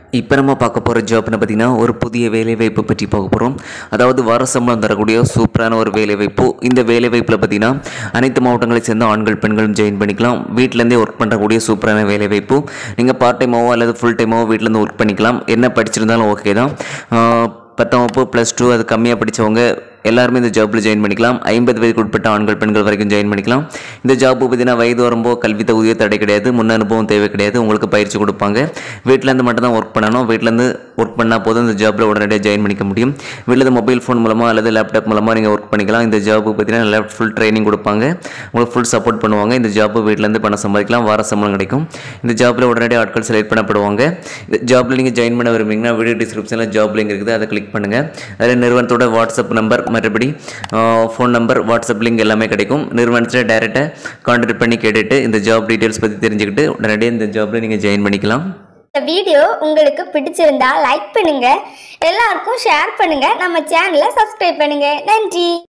இப்போ நம்ம பார்க்க போகிற ஜாப்னு பார்த்தீங்கன்னா ஒரு புதிய வேலைவாய்ப்பு பற்றி பார்க்க போகிறோம் அதாவது வார சம்பளம் தரக்கூடிய சூப்பரான ஒரு வேலைவாய்ப்பு இந்த வேலைவாய்ப்பில் பார்த்தீங்கன்னா அனைத்து மாவட்டங்களை சேர்ந்த ஆண்கள் பெண்களும் ஜாயின் பண்ணிக்கலாம் வீட்டிலேருந்தே ஒர்க் பண்ணுறக்கூடிய சூப்பரான வேலைவாய்ப்பு நீங்கள் பார்ட் டைமாவோ அல்லது ஃபுல் டைமாவோ வீட்டிலேருந்து ஒர்க் பண்ணிக்கலாம் என்ன படிச்சிருந்தாலும் ஓகே தான் ஆஹ் பத்தாம் வகுப்பு ப்ளஸ் டூ அது கம்மியாக படித்தவங்க எல்லாருமே இந்த ஜாப்பில் ஜாயின் பண்ணிக்கலாம் ஐம்பது வயதுக்கு உட்பட்ட ஆண்கள் பெண்கள் வரைக்கும் ஜாயின் பண்ணிக்கலாம் இந்த ஜாப் பார்த்தீங்கன்னா வயது வரம்போ கல்வி தகுதியோ தடை கிடையாது முன் அனுபவம் தேவை கிடையாது உங்களுக்கு பயிற்சி கொடுப்பாங்க வீட்டிலேருந்து மட்டும் தான் ஒர்க் பண்ணணும் வீட்டிலேருந்து ஒர்க் பண்ணால் போதும் இந்த ஜாப்பில் உடனடியாக ஜாயின் பண்ணிக்க முடியும் வீட்டில் மொபைல் ஃபோன் மூலமாக அல்லது லேப்டாப் மூலமாக நீங்கள் ஒர்க் பண்ணிக்கலாம் இந்த ஜாப்பு பார்த்தீங்கன்னா நல்லா ஃபுல் ட்ரைனிங் கொடுப்பாங்க உங்களுக்கு ஃபுல் சப்போர்ட் பண்ணுவாங்க இந்த ஜாப்பு வீட்டிலேருந்து பணம் சம்பாதிக்கலாம் வார சம்பளம் கிடைக்கும் இந்த ஜாப்பில் உடனடியாக ஆட்கள் செலக்ட் பண்ணப்படுவாங்க இந்த ஜாப்பில் நீங்கள் ஜாயின் பண்ண விரும்புறீங்கன்னா வீடியோ டிஸ்கிரிப்ஷனில் ஜாப் லிங்க் இருக்குது அதை கிளிக் பண்ணுங்கள் அதில் நிறுவனத்தோட வாட்ஸ்அப் நம்பர் மற்றபடி ஃபோன் நம்பர் வாட்ஸ்அப் லிங்க் எல்லாமே கிடைக்கும் நிறுவனத்தில் டைரெக்டாக கான்டாக்ட் பண்ணி கேட்டுட்டு இந்த ஜாப் டீட்டெயில்ஸ் பற்றி தெரிஞ்சுக்கிட்டு உடனடியாக இந்த ஜாப்பில் நீங்கள் ஜாயின் பண்ணிக்கலாம் இந்த வீடியோ உங்களுக்கு பிடிச்சிருந்தா லைக் பண்ணுங்க எல்லாருக்கும் ஷேர் பண்ணுங்க நம்ம சேனலை சப்ஸ்கிரைப் பண்ணுங்க நன்றி